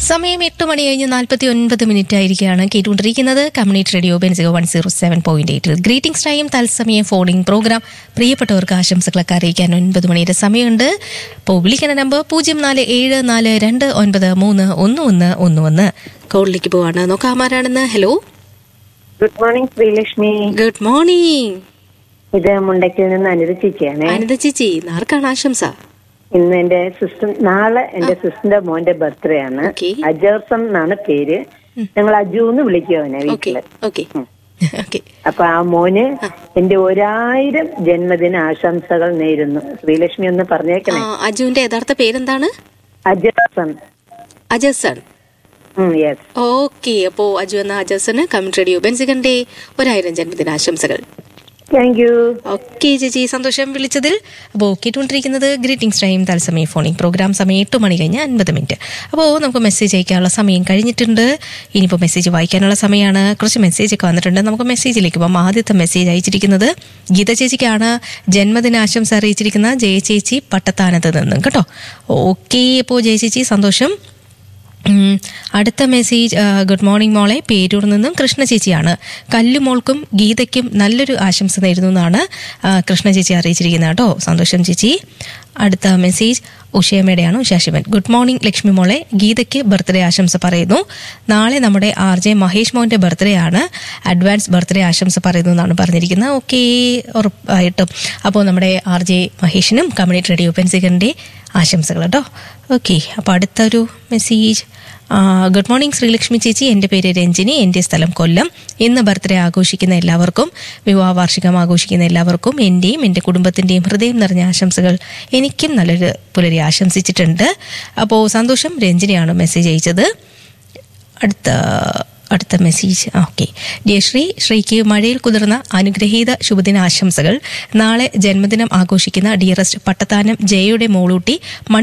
സമയം എട്ട് മണി കഴിഞ്ഞ് നാൽപ്പത്തി ഒൻപത് മിനിറ്റ് ആയിരിക്കുകയാണ് കേട്ടുകൊണ്ടിരിക്കുന്നത് കമ്മ്യൂണിറ്റി റേഡിയോ ബെൻസിക വൺ സീറോ സെവൻ പോയിന്റ് എയ്റ്റിൽ ഗ്രീറ്റിംഗ്സ് ടൈം തത്സമയം ഫോണിംഗ് പ്രോഗ്രാം പ്രിയപ്പെട്ടവർക്ക് ആശംസകളൊക്കെ അറിയിക്കാൻ ഒൻപത് മണിയുടെ സമയമുണ്ട് അപ്പോൾ വിളിക്കുന്ന നമ്പർ പൂജ്യം നാല് ഏഴ് നാല് രണ്ട് ഒൻപത് മൂന്ന് ഒന്ന് ഒന്ന് ഒന്ന് ഒന്ന് കോളിലേക്ക് പോവാണ് നോക്കാം ആരാണെന്ന് hello good morning Sreelakshmi good morning ഇത് മുണ്ടയ്ക്കിൽ നിന്ന് അനിത ചേച്ചിയാണ് അനിത ചേച്ചി ആർക്കാണ് ആശംസ ഇന്ന് എന്റെ സിസ്റ്റർ നാളെ എന്റെ സിസ്റ്ററിന്റെ മോന്റെ ബർത്ത്ഡേ ആണ് Okay. അജേർസം എന്നാണ് പേര് ഞങ്ങൾ അജു എന്ന് വിളിക്കും അവനെ ഓക്കെ വീട്ടില് ഓക്കെ ഓക്കെ അപ്പൊ ആ മോന് എന്റെ ഒരായിരം ജന്മദിന ആശംസകൾ നേരുന്നു ശ്രീലക്ഷ്മി ഒന്ന് പറഞ്ഞേക്കണേ അജുവിന്റെ യഥാർത്ഥ പേരെന്താണ് അജേർസം അജസൺ യെസ് ഓക്കെ അപ്പോ അജു എന്ന അജസന് കമന്റ് റേഡിയോ ബെൻസികന്റെ ഒരായിരം ജന്മദിനാശംസകൾ താങ്ക് യു ഓക്കെ ചേച്ചി സന്തോഷം വിളിച്ചതിൽ അപ്പോൾ കേട്ടുകൊണ്ടിരിക്കുന്നത് ഗ്രീറ്റിംഗ്സ് ടൈം തത്സമയം ഫോണിംഗ് പ്രോഗ്രാം സമയം എട്ട് മണി കഴിഞ്ഞ് അൻപത് മിനിറ്റ് അപ്പോൾ നമുക്ക് മെസ്സേജ് അയക്കാനുള്ള സമയം കഴിഞ്ഞിട്ടുണ്ട് ഇനിയിപ്പോൾ മെസ്സേജ് വായിക്കാനുള്ള സമയമാണ് കുറച്ച് മെസ്സേജ് ഒക്കെ വന്നിട്ടുണ്ട് നമുക്ക് മെസ്സേജിലേക്ക് പോകാം ആദ്യത്തെ മെസ്സേജ് അയച്ചിരിക്കുന്നത് ഗീത ചേച്ചിക്കാണ് ജന്മദിനാശംസ അറിയിച്ചിരിക്കുന്ന ജയ ചേച്ചി പട്ടത്താനത്ത് നിന്നും കേട്ടോ ഓക്കെ അപ്പോൾ ജയ ചേച്ചി സന്തോഷം ഉം, അടുത്ത മെസ്സേജ് ആ, ഗുഡ് മോർണിംഗ് മോളെ പേരൂർ നിന്നും കൃഷ്ണ ചേച്ചിയാണ് കല്ലുമോൾക്കും ഗീതയ്ക്കും നല്ലൊരു ആശംസ നേരുന്നു എന്നാണ് ആ, കൃഷ്ണ ചേച്ചി അറിയിച്ചിരിക്കുന്നത് കേട്ടോ സന്തോഷം ചേച്ചി അടുത്ത മെസ്സേജ് ഉഷയമ്മയുടെയാണ് ഉഷാശിവൻ ഗുഡ് മോർണിംഗ് ലക്ഷ്മി മോളെ ഗീതയ്ക്ക് ബർത്ത്ഡേ ആശംസ പറയുന്നു നാളെ നമ്മുടെ ആർ ജെ മഹേഷ് മോന്റെ ബർത്ത്ഡേ ആണ് അഡ്വാൻസ് ബർത്ത്ഡേ ആശംസ പറയുന്നു എന്നാണ് പറഞ്ഞിരിക്കുന്നത് ഓക്കെ ഉറപ്പായിട്ടും അപ്പോൾ നമ്മുടെ ആർ ജെ മഹേഷിനും കമ്മ്യൂണിറ്റി റേഡിയോ പെൻസികറിന്റെ ആശംസകൾ കേട്ടോ ഓക്കെ അപ്പോൾ അടുത്തൊരു മെസ്സേജ് ഗുഡ് മോർണിംഗ് ശ്രീലക്ഷ്മി ചേച്ചി എൻ്റെ പേര് രഞ്ജിനി എൻ്റെ സ്ഥലം കൊല്ലം ഇന്ന് ബർത്ത്ഡേ ആഘോഷിക്കുന്ന എല്ലാവർക്കും വിവാഹ വാർഷികം ആഘോഷിക്കുന്ന എല്ലാവർക്കും എൻ്റെയും എൻ്റെ കുടുംബത്തിൻ്റെയും ഹൃദയം നിറഞ്ഞ ആശംസകൾ എനിക്കും നല്ലൊരു പുലരി ആശംസിച്ചിട്ടുണ്ട് അപ്പോൾ സന്തോഷം രഞ്ജിനിയാണ് മെസ്സേജ് അയച്ചത് അടുത്ത അടുത്ത മെസ്സേജ് ഓക്കെ ഡിയർ ശ്രീ ശ്രീക്ക് മഴയിൽ കുതിർന്ന അനുഗ്രഹീത ശുഭദിന ആശംസകൾ നാളെ ജന്മദിനം ആഘോഷിക്കുന്ന ഡിയറസ്റ്റ് പട്ടത്താനം ജയയുടെ മോളൂട്ടി